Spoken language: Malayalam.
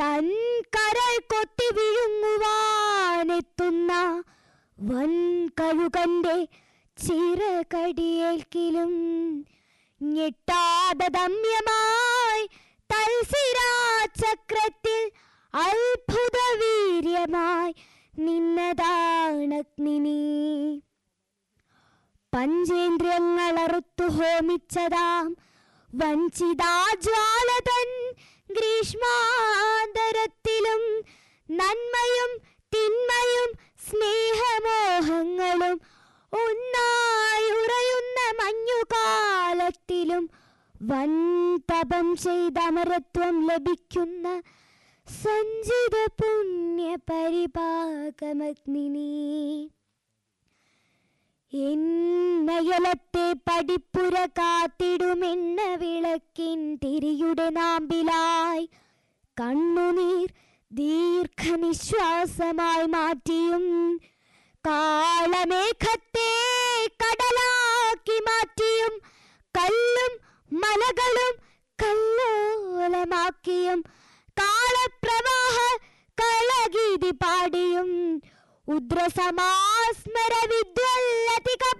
തൻ കരൾ കൊത്തി വിഴുങ്ങുവാനെത്തുന്ന വൻ കഴുകന്റെ ചിറകടിയേൽക്കിലും ഞെട്ടാതെ ദമ്യമായി തൽസിരാചക്രത്തിൽ അത്ഭുത വീര്യമായി നിന്നതാണഗ്നിനി പഞ്ചേന്ദ്രിയങ്ങൾ അറുത്തു ഹോമിച്ചതാം വഞ്ചിതാജ്വാലതൻ ഗ്രീഷ്മാന്തരത്തിലും നന്മയും തിന്മയും സ്നേഹമോഹങ്ങളും ഒന്നായി ഉറയുന്ന മഞ്ഞുകാലത്തിലും വൻ തപം ചെയ്ത അമരത്വം ലഭിക്കുന്ന സഞ്ചിത പുണ്യ പരിപാകമഗ്നിനി എന്നയലത്തെ പടിപ്പുര കാത്തിടുമെന്ന വിളക്കിൻ തിരിയുടെ നാമ്പിലായി കണ്ണുനീർ ദീർഘനിശ്വാസമായി മാറ്റിയും കാളമേഘത്തെ കടലാക്കി മാറ്റിയും കല്ലും മലകളും കല്ലോലമാക്കിയും കാളപ്രവാഹ കളഗീതി പാടിയും ഉദ്രസമാസ്മര വിദ്വല്ല